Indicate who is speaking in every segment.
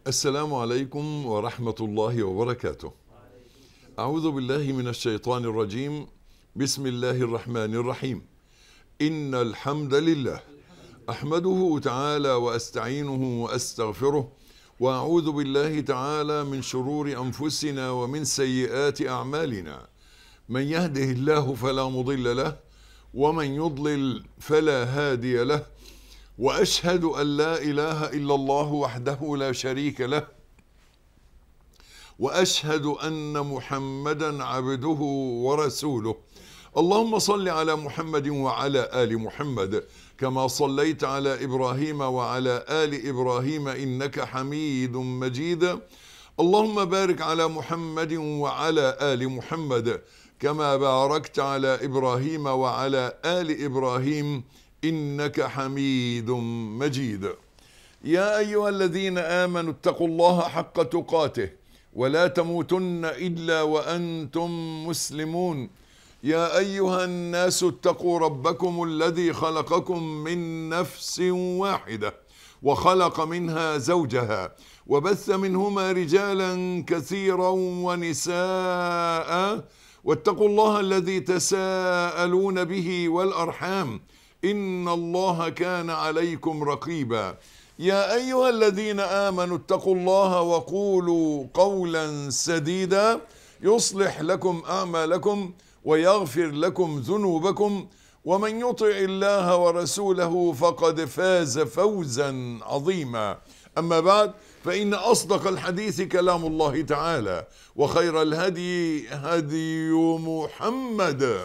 Speaker 1: السلام عليكم ورحمة الله وبركاته. أعوذ بالله من الشيطان الرجيم. بسم الله الرحمن الرحيم. إن الحمد لله أحمده تعالى وأستعينه وأستغفره وأعوذ بالله تعالى من شرور أنفسنا ومن سيئات أعمالنا. من يهده الله فلا مضل له ومن يضلل فلا هادي له. واشهد ان لا اله الا الله وحده لا شريك له واشهد ان محمدا عبده ورسوله اللهم صل على محمد وعلى ال محمد كما صليت على ابراهيم وعلى ال ابراهيم انك حميد مجيد اللهم بارك على محمد وعلى ال محمد كما باركت على ابراهيم وعلى ال ابراهيم انك حميد مجيد يا ايها الذين امنوا اتقوا الله حق تقاته ولا تموتن الا وانتم مسلمون يا ايها الناس اتقوا ربكم الذي خلقكم من نفس واحده وخلق منها زوجها وبث منهما رجالا كثيرا ونساء واتقوا الله الذي تساءلون به والارحام ان الله كان عليكم رقيبا يا ايها الذين امنوا اتقوا الله وقولوا قولا سديدا يصلح لكم اعمالكم ويغفر لكم ذنوبكم ومن يطع الله ورسوله فقد فاز فوزا عظيما اما بعد فان اصدق الحديث كلام الله تعالى وخير الهدي هدي محمد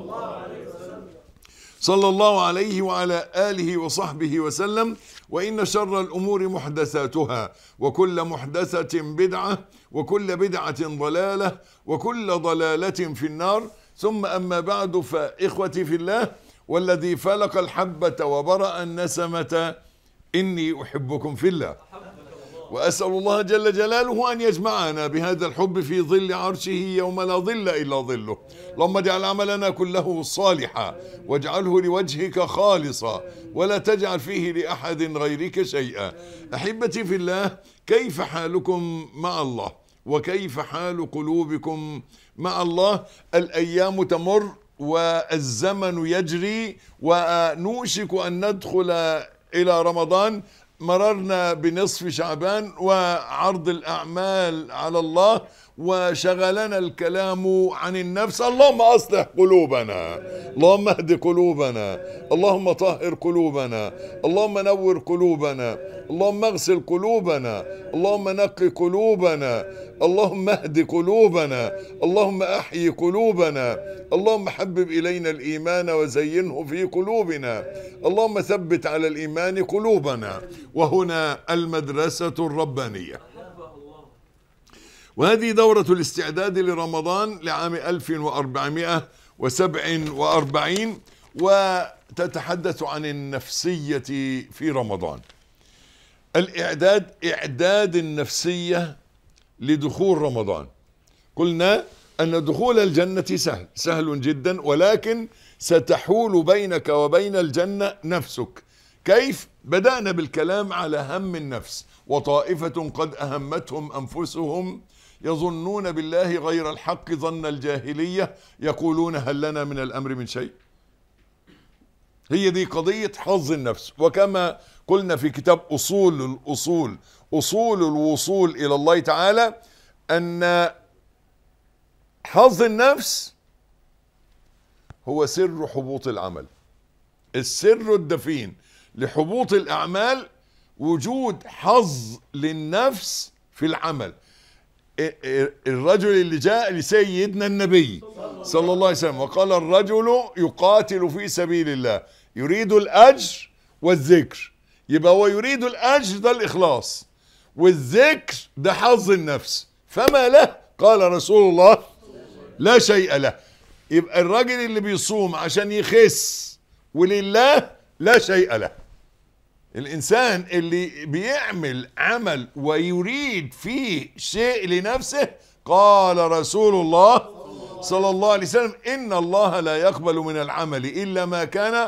Speaker 1: صلى الله عليه وعلى آله وصحبه وسلم وإن شر الأمور محدثاتها وكل محدثة بدعة وكل بدعة ضلالة وكل ضلالة في النار ثم أما بعد فإخوتي في الله والذي فلق الحبة وبرأ النسمة إني أحبكم في الله وأسأل الله جل جلاله أن يجمعنا بهذا الحب في ظل عرشه يوم لا ظل إلا ظله اللهم اجعل عملنا كله صالحا واجعله لوجهك خالصا ولا تجعل فيه لأحد غيرك شيئا أحبتي في الله كيف حالكم مع الله وكيف حال قلوبكم مع الله الأيام تمر والزمن يجري ونوشك أن ندخل إلى رمضان مررنا بنصف شعبان وعرض الأعمال على الله وشغلنا الكلام عن النفس اللهم أصلح قلوبنا اللهم اهد قلوبنا اللهم طهر قلوبنا اللهم نور قلوبنا اللهم اغسل قلوبنا اللهم نقي قلوبنا اللهم اهد قلوبنا اللهم احيي قلوبنا اللهم حبب الينا الايمان وزينه في قلوبنا اللهم ثبت على الايمان قلوبنا وهنا المدرسه الربانيه وهذه دورة الاستعداد لرمضان لعام 1447 وتتحدث عن النفسية في رمضان الإعداد إعداد النفسية لدخول رمضان قلنا أن دخول الجنة سهل سهل جدا ولكن ستحول بينك وبين الجنة نفسك كيف بدأنا بالكلام على هم النفس وطائفة قد أهمتهم أنفسهم يظنون بالله غير الحق ظن الجاهلية يقولون هل لنا من الأمر من شيء هي دي قضية حظ النفس وكما قلنا في كتاب أصول الأصول أصول الوصول إلى الله تعالى أن حظ النفس هو سر حبوط العمل السر الدفين لحبوط الأعمال وجود حظ للنفس في العمل الرجل اللي جاء لسيدنا النبي صلى الله عليه وسلم وقال الرجل يقاتل في سبيل الله يريد الأجر والذكر يبقى هو يريد الأجر ده الإخلاص والذكر ده حظ النفس فما له قال رسول الله لا شيء له يبقى الراجل اللي بيصوم عشان يخس ولله لا شيء له الانسان اللي بيعمل عمل ويريد فيه شيء لنفسه قال رسول الله صلى الله عليه وسلم ان الله لا يقبل من العمل الا ما كان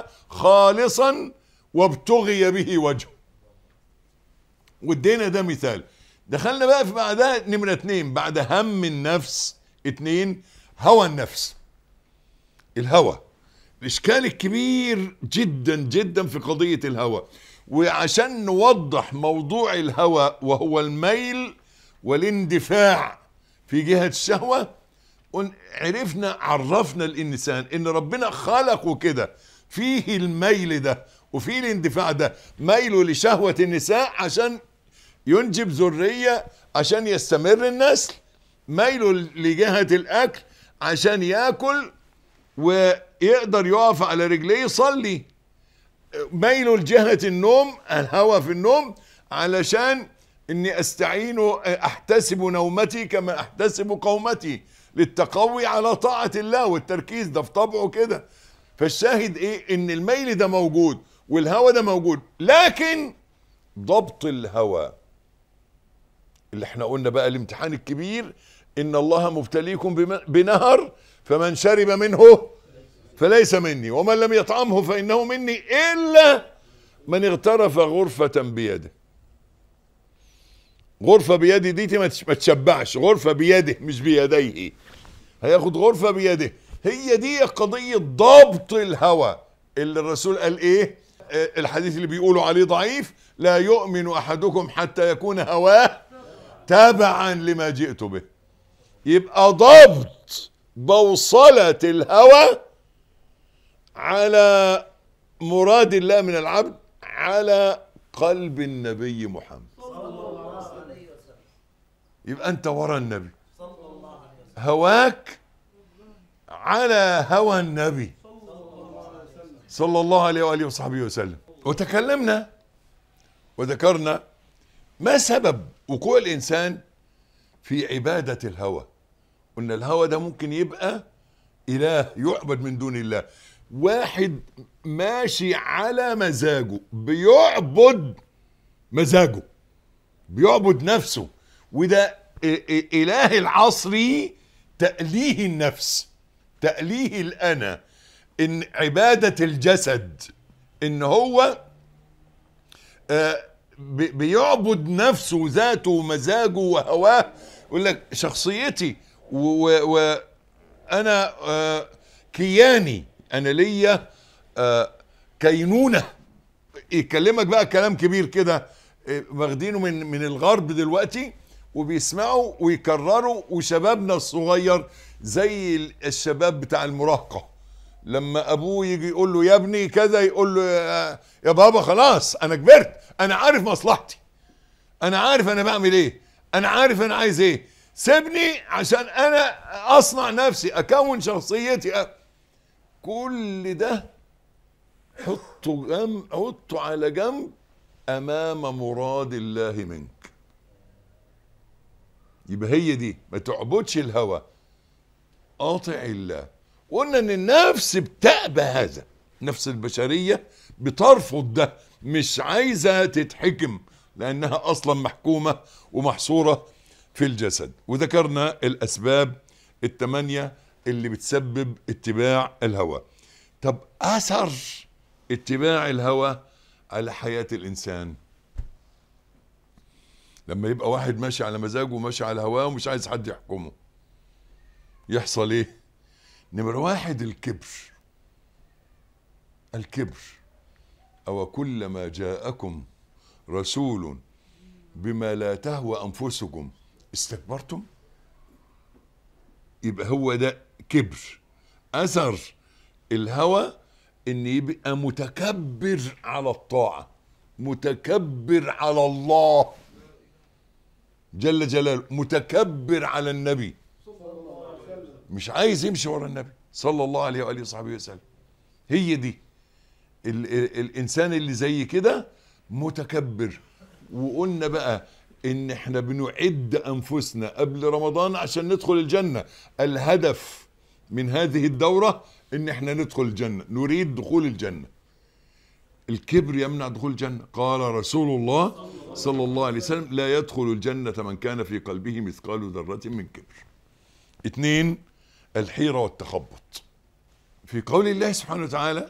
Speaker 1: خالصا وابتغي به وجهه وادينا ده مثال دخلنا بقى في بعدها نمرة اتنين بعد هم النفس اتنين هوى النفس الهوى الإشكال الكبير جدا جدا في قضية الهوى وعشان نوضح موضوع الهوى وهو الميل والاندفاع في جهة الشهوة قل- عرفنا عرفنا الإنسان إن ربنا خلقه كده فيه الميل ده وفيه الاندفاع ده ميله لشهوة النساء عشان ينجب ذرية عشان يستمر النسل ميله لجهة الأكل عشان يأكل ويقدر يقف على رجليه يصلي ميله لجهة النوم الهوى في النوم علشان اني استعين احتسب نومتي كما احتسب قومتي للتقوي على طاعة الله والتركيز ده في طبعه كده فالشاهد ايه ان الميل ده موجود والهوى ده موجود لكن ضبط الهوى اللي احنا قلنا بقى الامتحان الكبير ان الله مبتليكم بم- بنهر فمن شرب منه فليس مني ومن لم يطعمه فانه مني الا من اغترف غرفة بيده غرفة بيده دي ما تش- ما تشبعش غرفة بيده مش بيديه هياخد غرفة بيده هي دي قضية ضبط الهوى اللي الرسول قال ايه آه، الحديث اللي بيقولوا عليه ضعيف لا يؤمن احدكم حتى يكون هواه تبعا لما جئت به يبقى ضبط بوصلة الهوى على مراد الله من العبد على قلب النبي محمد يبقى انت ورا النبي هواك على هوى النبي صلى الله عليه واله وصحبه وسلم وتكلمنا وذكرنا ما سبب وقوع الانسان في عباده الهوى قلنا الهوى ده ممكن يبقى اله يعبد من دون الله واحد ماشي على مزاجه بيعبد مزاجه بيعبد نفسه وده إ- إ- اله العصري تأليه النفس تأليه الأنا إن عبادة الجسد إن هو آه، بي- بيعبد نفسه وذاته ومزاجه وهواه يقول لك شخصيتي وأنا آه، كياني أنا ليا آه، كينونة يكلمك بقى كلام كبير كده آه، واخدينه من من الغرب دلوقتي وبيسمعوا ويكرروا وشبابنا الصغير زي ال- الشباب بتاع المراهقه لما ابوه يجي يقول له يا ابني كذا يقول له يا, يا بابا خلاص انا كبرت انا عارف مصلحتي انا عارف انا بعمل ايه انا عارف انا عايز ايه سيبني عشان انا اصنع نفسي اكون شخصيتي أ... كل ده حطه جنب حطه على جنب امام مراد الله منك يبقى هي دي ما تعبدش الهوى اطع الله وقلنا ان النفس بتأبى هذا نفس البشرية بترفض ده مش عايزة تتحكم لأنها أصلا محكومة ومحصورة في الجسد وذكرنا الأسباب الثمانية اللي بتسبب اتباع الهوى طب أثر اتباع الهوى على حياة الإنسان لما يبقى واحد ماشي على مزاجه وماشي على هواه ومش عايز حد يحكمه يحصل ايه نمرة واحد الكبر الكبر أو كلما جاءكم رسول بما لا تهوى أنفسكم استكبرتم يبقى هو ده كبر أثر الهوى إن يبقى متكبر على الطاعة متكبر على الله جل جلاله متكبر على النبي مش عايز يمشي ورا النبي صلى الله عليه واله وصحبه وسلم هي دي ال ال الانسان اللي زي كده متكبر وقلنا بقى ان احنا بنعد انفسنا قبل رمضان عشان ندخل الجنه الهدف من هذه الدوره ان احنا ندخل الجنه نريد دخول الجنه الكبر يمنع دخول الجنه قال رسول الله صلى الله عليه وسلم لا يدخل الجنه من كان في قلبه مثقال ذره من كبر اثنين الحيرة والتخبط في قول الله سبحانه وتعالى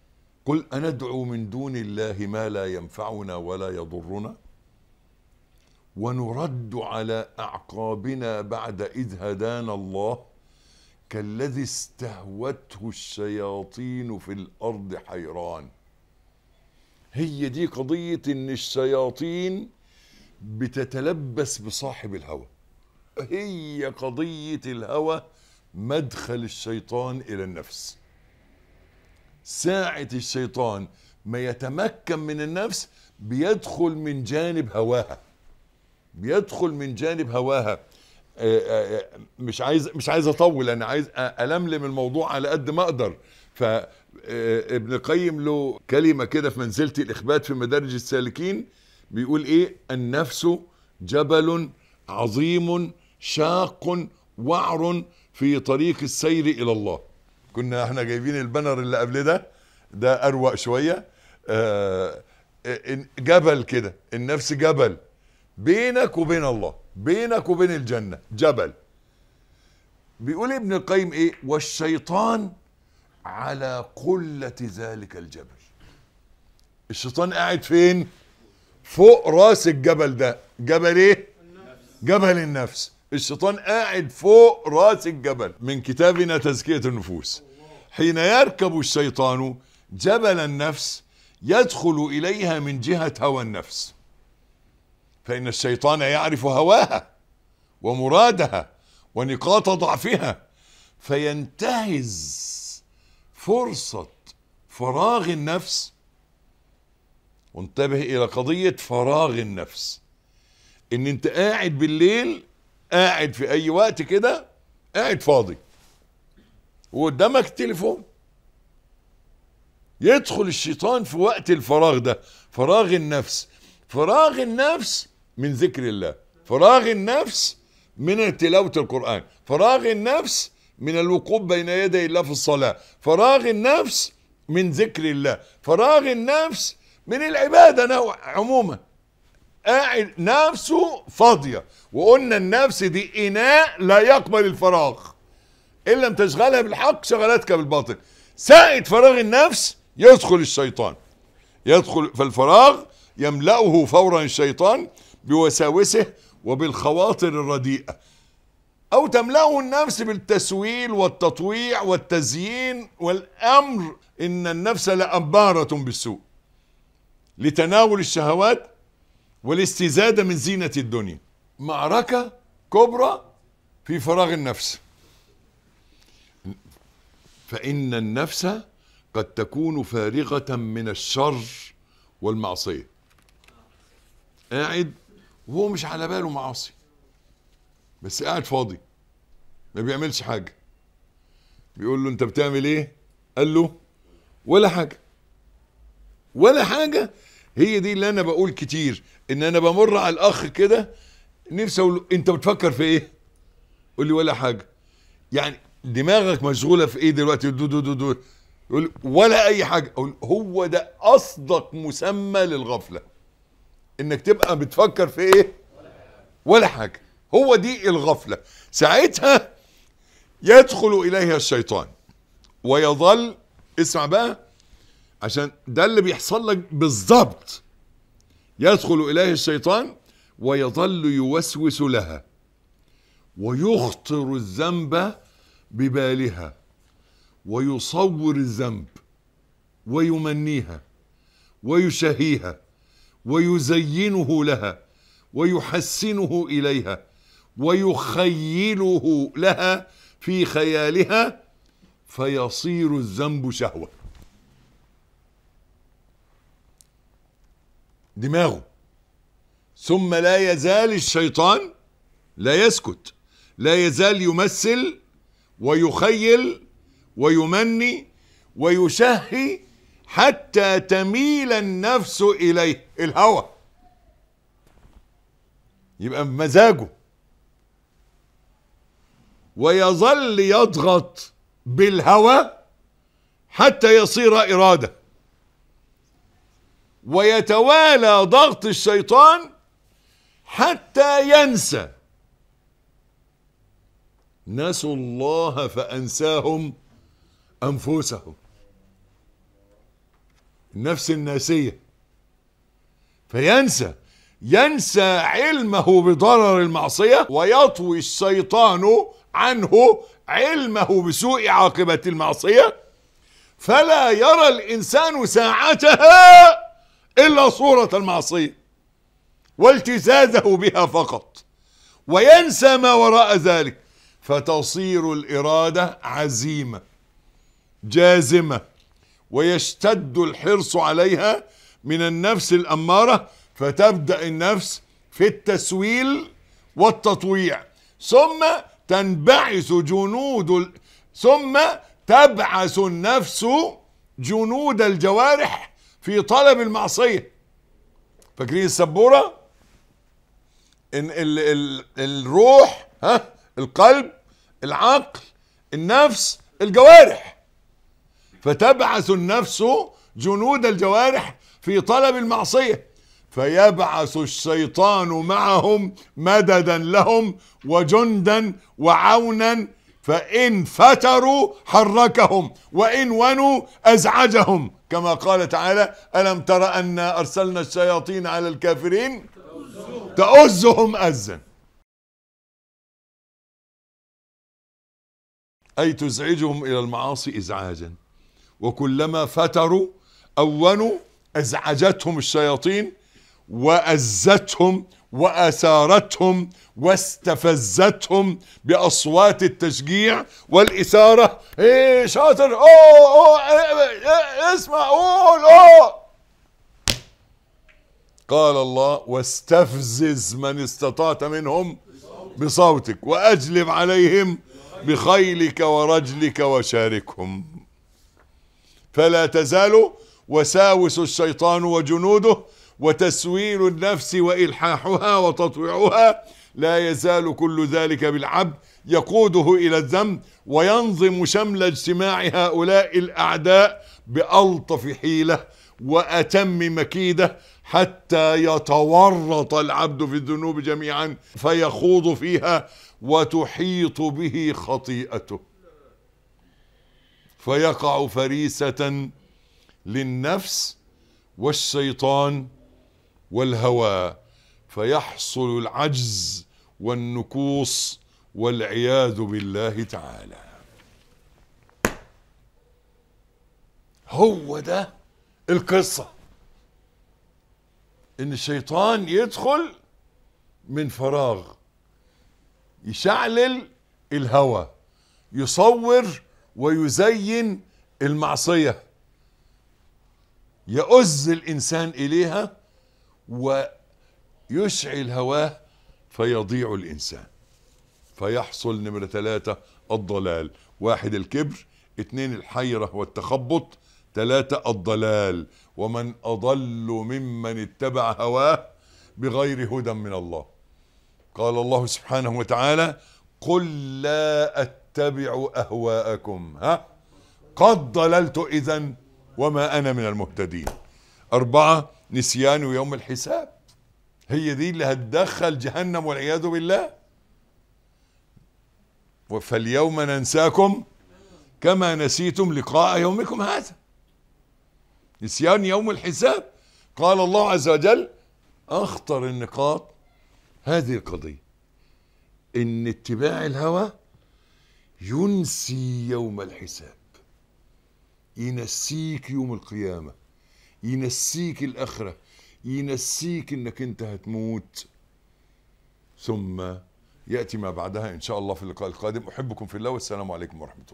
Speaker 1: قل أندعو من دون الله ما لا ينفعنا ولا يضرنا ونرد على اعقابنا بعد اذ هدانا الله كالذي استهوته الشياطين في الارض حيران هي دي قضيه ان الشياطين بتتلبس بصاحب الهوى هي قضيه الهوى مدخل الشيطان الى النفس ساعه الشيطان ما يتمكن من النفس بيدخل من جانب هواها بيدخل من جانب هواها آه، آه، آه، مش عايز مش عايز اطول انا عايز الملم الموضوع على قد ما اقدر فابن القيم له كلمه كده في منزله الاخبات في مدارج السالكين بيقول ايه النفس جبل عظيم شاق وعر في طريق السير الى الله كنا احنا جايبين البنر اللي قبل ده ده اروق شويه آه، آه، جبل كده النفس جبل بينك وبين الله بينك وبين الجنة جبل بيقول ابن القيم ايه والشيطان على قلة ذلك الجبل الشيطان قاعد فين فوق راس الجبل ده جبل ايه جبل النفس الشيطان قاعد فوق راس الجبل من كتابنا تزكية النفوس حين يركب الشيطان جبل النفس يدخل إليها من جهة هوى النفس فإن الشيطان يعرف هواها ومرادها ونقاط ضعفها فينتهز فرصة فراغ النفس وانتبه إلى قضية فراغ النفس إن أنت قاعد بالليل قاعد في أي وقت كده قاعد فاضي وقدامك تليفون يدخل الشيطان في وقت الفراغ ده فراغ النفس فراغ النفس من ذكر الله فراغ النفس من تلاوة القرآن فراغ النفس من الوقوف بين يدي الله في الصلاة فراغ النفس من ذكر الله فراغ النفس من العبادة نوع عموما قاعد نفسه فاضية وقلنا النفس دي إناء لا يقبل الفراغ إن لم تشغلها بالحق شغلتك بالباطل ساعة فراغ النفس يدخل الشيطان يدخل فالفراغ يملأه فورا الشيطان بوساوسه وبالخواطر الرديئة أو تملأه النفس بالتسويل والتطويع والتزيين والأمر إن النفس لأمارة بالسوء لتناول الشهوات والاستزادة من زينة الدنيا معركة كبرى في فراغ النفس فإن النفس قد تكون فارغة من الشر والمعصية قاعد وهو مش على باله معاصي بس قاعد فاضي ما بيعملش حاجة بيقول له انت بتعمل ايه قال له ولا حاجة ولا حاجة هي دي اللي انا بقول كتير ان انا بمر على الاخ كده نفسي اقول له انت بتفكر في ايه قول لي ولا حاجة يعني دماغك مشغولة في ايه دلوقتي دو دو دو دو يقول ولا اي حاجة اقول هو ده اصدق مسمى للغفلة انك تبقى بتفكر في ايه ولا حاجة هو دي الغفلة ساعتها يدخل اليها الشيطان ويظل اسمع بقى عشان ده اللي بيحصل لك بالظبط يدخل اليه الشيطان ويظل يوسوس لها ويخطر الذنب ببالها ويصور الذنب ويمنيها ويشهيها ويزينه لها ويحسنه اليها ويخيله لها في خيالها فيصير الذنب شهوه دماغه ثم لا يزال الشيطان لا يسكت لا يزال يمثل ويخيل ويمني ويشهي حتى تميل النفس اليه الهوى يبقى بمزاجه ويظل يضغط بالهوى حتى يصير اراده ويتوالى ضغط الشيطان حتى ينسى نسوا الله فانساهم انفسهم النفس الناسيه فينسى ينسى علمه بضرر المعصية ويطوي الشيطان عنه علمه بسوء عاقبة المعصية فلا يرى الإنسان ساعتها إلا صورة المعصية والتزازه بها فقط وينسى ما وراء ذلك فتصير الإرادة عزيمة جازمة ويشتد الحرص عليها من النفس الأمارة فتبدأ النفس في التسويل والتطويع ثم تنبعث جنود ال... ثم تبعث النفس جنود الجوارح في طلب المعصية فاكرين السبورة ان ال ال الروح ها القلب العقل النفس الجوارح فتبعث النفس جنود الجوارح في طلب المعصية فيبعث الشيطان معهم مددا لهم وجندا وعونا فإن فتروا حركهم وإن ونوا أزعجهم كما قال تعالى ألم تر أن أرسلنا الشياطين على الكافرين تؤزهم أزا أي تزعجهم إلى المعاصي إزعاجا وكلما فتروا أونوا أزعجتهم الشياطين وأزتهم وأثارتهم واستفزتهم بأصوات التشجيع والإثارة إيه شاطر أوه, أوه إيه إيه اسمع قول أوه قال الله واستفزز من استطعت منهم بصوتك وأجلب عليهم بخيلك ورجلك وشاركهم فلا تزال وساوس الشيطان وجنوده وتسويل النفس والحاحها وتطويعها لا يزال كل ذلك بالعبد يقوده الى الذنب وينظم شمل اجتماع هؤلاء الاعداء بالطف حيله واتم مكيده حتى يتورط العبد في الذنوب جميعا فيخوض فيها وتحيط به خطيئته فيقع فريسه للنفس والشيطان والهوى فيحصل العجز والنكوص والعياذ بالله تعالى هو ده القصة ان الشيطان يدخل من فراغ يشعلل الهوى يصور ويزين المعصية يؤز الإنسان إليها ويشعل هواه فيضيع الإنسان فيحصل نمرة ثلاثة الضلال واحد الكبر اثنين الحيرة والتخبط ثلاثة الضلال ومن أضل ممن اتبع هواه بغير هدى من الله قال الله سبحانه وتعالى قل لا أتبع أهواءكم ها قد ضللت إذا وما أنا من المهتدين أربعة نسيان يوم الحساب هي دي اللي هتدخل جهنم والعياذ بالله فاليوم ننساكم كما نسيتم لقاء يومكم هذا نسيان يوم الحساب قال الله عز وجل اخطر النقاط هذه القضيه ان اتباع الهوى ينسي يوم الحساب ينسيك يوم القيامه ينسيك الاخره ينسيك انك انت هتموت ثم ياتي ما بعدها ان شاء الله في اللقاء القادم احبكم في الله والسلام عليكم ورحمه الله